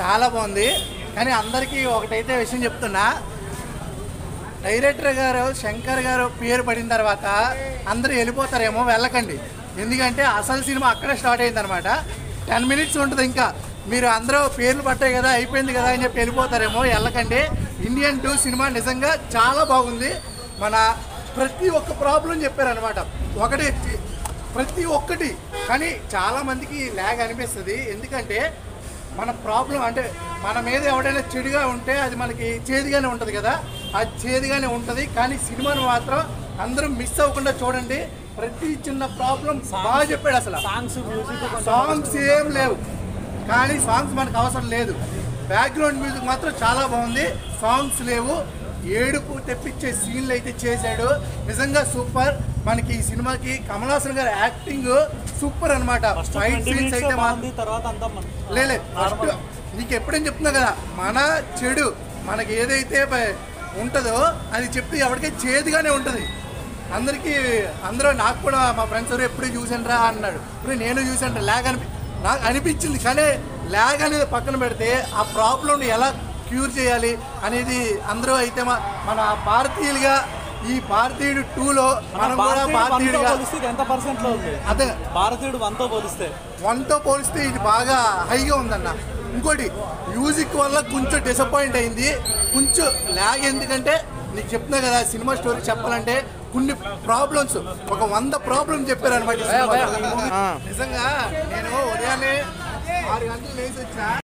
చాలా బాగుంది కానీ అందరికీ ఒకటైతే విషయం చెప్తున్నా డైరెక్టర్ గారు శంకర్ గారు పేరు పడిన తర్వాత అందరూ వెళ్ళిపోతారేమో వెళ్ళకండి ఎందుకంటే అసలు సినిమా అక్కడే స్టార్ట్ అయిందనమాట టెన్ మినిట్స్ ఉంటుంది ఇంకా మీరు అందరూ పేర్లు పట్టాయి కదా అయిపోయింది కదా అని చెప్పి వెళ్ళిపోతారేమో వెళ్ళకండి ఇండియన్ టూ సినిమా నిజంగా చాలా బాగుంది మన ప్రతి ఒక్క ప్రాబ్లం చెప్పారనమాట ఒకటి ప్రతి ఒక్కటి కానీ చాలా మందికి ల్యాగ్ అనిపిస్తుంది ఎందుకంటే మన ప్రాబ్లం అంటే మన మీద ఎవడైనా చెడుగా ఉంటే అది మనకి చేదుగానే ఉంటుంది కదా అది చేదుగానే ఉంటుంది కానీ సినిమాను మాత్రం అందరూ మిస్ అవ్వకుండా చూడండి ప్రతి చిన్న ప్రాబ్లం బాగా చెప్పాడు అసలు సాంగ్స్ మ్యూజిక్ సాంగ్స్ ఏం లేవు కానీ సాంగ్స్ మనకు అవసరం లేదు బ్యాక్గ్రౌండ్ మ్యూజిక్ మాత్రం చాలా బాగుంది సాంగ్స్ లేవు ఏడుపు తెప్పించే సీన్లు అయితే చేశాడు నిజంగా సూపర్ మనకి ఈ సినిమాకి కమల్ హాసన్ గారి యాక్టింగ్ సూపర్ అనమాట first fight twenty scenes minutes అయితే మాత్రం బాగుంది తర్వాత అంతా మన- లేలే ఫస్ట్ నీకు ఎప్పుడేం చెప్తున్నా కదా మన చెడు మనకి ఏదైతే బ- ఉంటుందో అది చెప్తే ఎవరికీ చేదుగానే ఉంటుంది అందరికీ అందరూ నాకు కూడా మా ఫ్రెండ్స్ ఎవరు ఎప్పుడు చూసానురా అన్నాడు ఇప్పుడు నేను చూసాను ల్యాగ్ అనిపి నాకు అనిపించింది కానీ ల్యాగ్ అనేది పక్కన పెడితే ఆ ప్రాబ్లమ్ని ఎలా క్యూర్ చేయాలి అనేది అందరూ అయితే మా- మన భారతీయులుగా ఈ భారతీయుడు టూలో మన మనం కూడా భారతీయుడు వన్తో భారతీయుడిగా పోలిస్తే ఇది ఎంత పర్సెంట్ లో ఉంది అదే భారతీయుడు వన్తో పోలిస్తే వన్తో పోలిస్తే ఇది బాగా హైగా ఉందన్న ఇంకోటి మ్యూజిక్ వల్ల కొంచెం డిసప్పాయింట్ అయింది కొంచెం ల్యాగ్ ఎందుకంటే నీకు చెప్తున్నా కదా సినిమా స్టోరీ చెప్పాలంటే కొన్ని ప్రాబ్లమ్స్ ఒక వంద ప్రాబ్లమ్ చెప్పారు అనమాట నిజంగా నేను ఉదయాన్నే ఆరు గంటలు లేచి వచ్చా